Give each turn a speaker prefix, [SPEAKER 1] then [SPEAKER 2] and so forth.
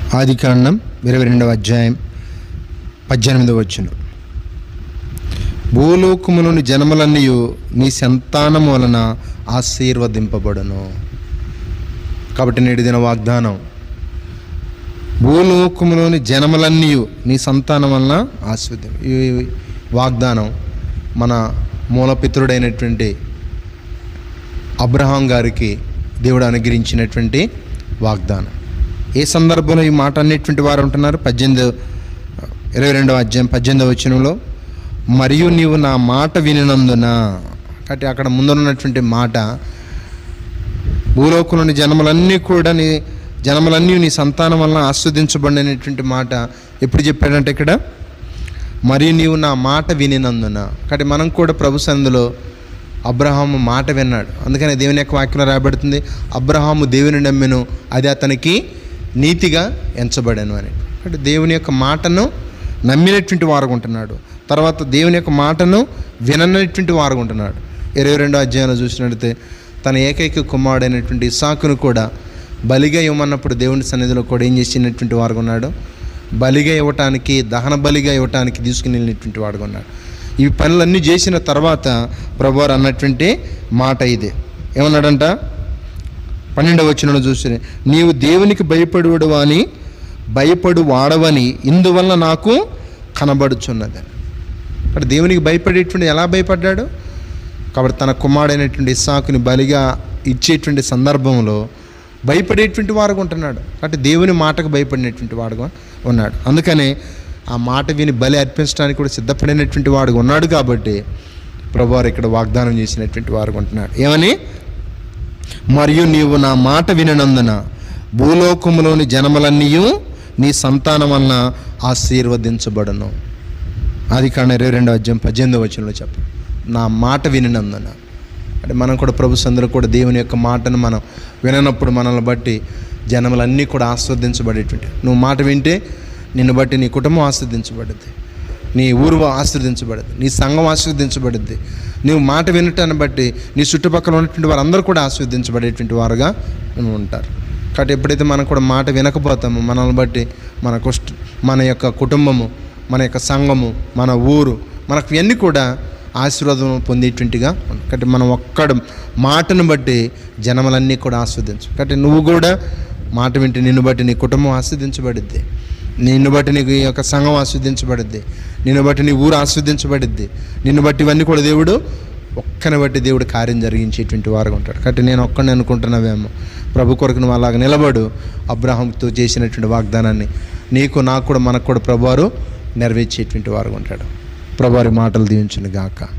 [SPEAKER 1] ఆది కాండం ఇరవై రెండవ అధ్యాయం పద్దెనిమిదవ వచ్చును భూలోకములోని జనములన్నీ నీ సంతానము వలన ఆశీర్వదింపబడును కాబట్టి నేటి దిన వాగ్దానం భూలోకములోని జనములన్నీ నీ సంతానం వలన ఆశీర్వదం ఈ వాగ్దానం మన మూలపితరుడైనటువంటి అబ్రహాం గారికి దేవుడు అనుగ్రహించినటువంటి వాగ్దానం ఏ సందర్భంలో ఈ మాట అనేటువంటి వారు ఉంటున్నారు పద్దెనిమిది ఇరవై రెండవ అధ్యాయం పద్దెనిమిదవ వచనంలో మరియు నీవు నా మాట వినినందున కాబట్టి అక్కడ ముందున్నటువంటి మాట భూలోకంలోని జనములన్నీ కూడా నీ జనములన్నీ నీ సంతానం వలన ఆస్వాదించబడినటువంటి మాట ఎప్పుడు చెప్పాడంటే ఇక్కడ మరియు నీవు నా మాట వినినందున కాబట్టి మనం కూడా ప్రభు సందులో అబ్రహాము మాట విన్నాడు అందుకని దేవుని యొక్క వాక్యంలో రాయబడుతుంది అబ్రహాము దేవుని నమ్మెను అది అతనికి నీతిగా ఎంచబడను అని కాబట్టి దేవుని యొక్క మాటను నమ్మినటువంటి వారు ఉంటున్నాడు తర్వాత దేవుని యొక్క మాటను విననటువంటి వారు ఉంటున్నాడు ఇరవై రెండో అధ్యాయంలో చూసినట్లయితే తన ఏకైక కుమారుడైనటువంటి ఇసాకును కూడా బలిగా ఇవ్వమన్నప్పుడు దేవుని సన్నిధిలో కూడా ఏం చేసినటువంటి వారు ఉన్నాడు బలిగా ఇవ్వటానికి దహన బలిగా ఇవ్వటానికి తీసుకుని వెళ్ళినటువంటి వాడు ఉన్నాడు ఈ పనులన్నీ చేసిన తర్వాత ప్రభువారు అన్నటువంటి మాట ఇదే ఏమన్నాడంట పన్నెండవ వచనంలో చూసి నీవు దేవునికి భయపడువడు అని భయపడు వాడవని ఇందువల్ల నాకు కనబడుచున్నదని అక్కడ దేవునికి భయపడేటువంటి ఎలా భయపడ్డాడు కాబట్టి తన కుమారుడైనటువంటి ఇస్సాకుని బలిగా ఇచ్చేటువంటి సందర్భంలో భయపడేటువంటి వాడుగా ఉంటున్నాడు కాబట్టి దేవుని మాటకు భయపడినటువంటి వాడుగా ఉన్నాడు అందుకనే ఆ మాట విని బలి అర్పించడానికి కూడా సిద్ధపడినటువంటి వాడుగా ఉన్నాడు కాబట్టి ప్రభువారు ఇక్కడ వాగ్దానం చేసినటువంటి వారుగా ఉంటున్నాడు ఏమని మరియు నీవు నా మాట విననందున భూలోకములోని జనములన్నీ నీ సంతానం వలన ఆశీర్వదించబడను అది కాండ ఇరవై రెండవ అధ్యాయం పద్దెనిమిదవ వచనంలో చెప్ప నా మాట వినినందున అంటే మనం కూడా ప్రభు సందులో కూడా దేవుని యొక్క మాటను మనం విననప్పుడు మనల్ని బట్టి జనములన్నీ కూడా ఆస్వాదించబడేటువంటి నువ్వు మాట వింటే నిన్ను బట్టి నీ కుటుంబం ఆస్వాదించబడుద్ది నీ ఊరు ఆస్వాదించబడుద్ది నీ సంఘం ఆస్వాదించబడుద్ది నీవు మాట వినటాన్ని బట్టి నీ చుట్టుపక్కల ఉన్నటువంటి వారందరూ కూడా ఆస్వాదించబడేటువంటి వారుగా ఉంటారు కాబట్టి ఎప్పుడైతే మనం కూడా మాట వినకపోతామో మనల్ని బట్టి మన కుష్ట మన యొక్క కుటుంబము మన యొక్క సంఘము మన ఊరు మనకు ఇవన్నీ కూడా ఆశీర్వాదం పొందేటువంటిగా ఉంది. కాబట్టి మనం ఒక్కడ మాటను బట్టి జనములన్నీ కూడా ఆస్వాదించు కాబట్టి నువ్వు కూడా మాట వింటే నిన్ను బట్టి నీ కుటుంబం ఆస్వాదించబడిద్ది నిన్ను బట్టి నీకు ఈ యొక్క సంఘం ఆస్వాదించబడిద్ది నిన్ను బట్టి నీ ఊరు ఆస్వాదించబడిద్ది నిన్ను బట్టి ఇవన్నీ కూడా దేవుడు ఒక్కని బట్టి దేవుడు కార్యం జరిగించేటువంటి వారుగా ఉంటాడు కాబట్టి నేను ఒక్కడిని అనుకుంటున్నావేమో ప్రభు కొరకు నువ్వు అలాగ నిలబడు అబ్రాహంతో చేసినటువంటి వాగ్దానాన్ని నీకు నాకు కూడా మనకు కూడా ప్రభువారు నెరవేర్చేటువంటి వారుగా ఉంటాడు ప్రభువారి మాటలు దీవించును గాక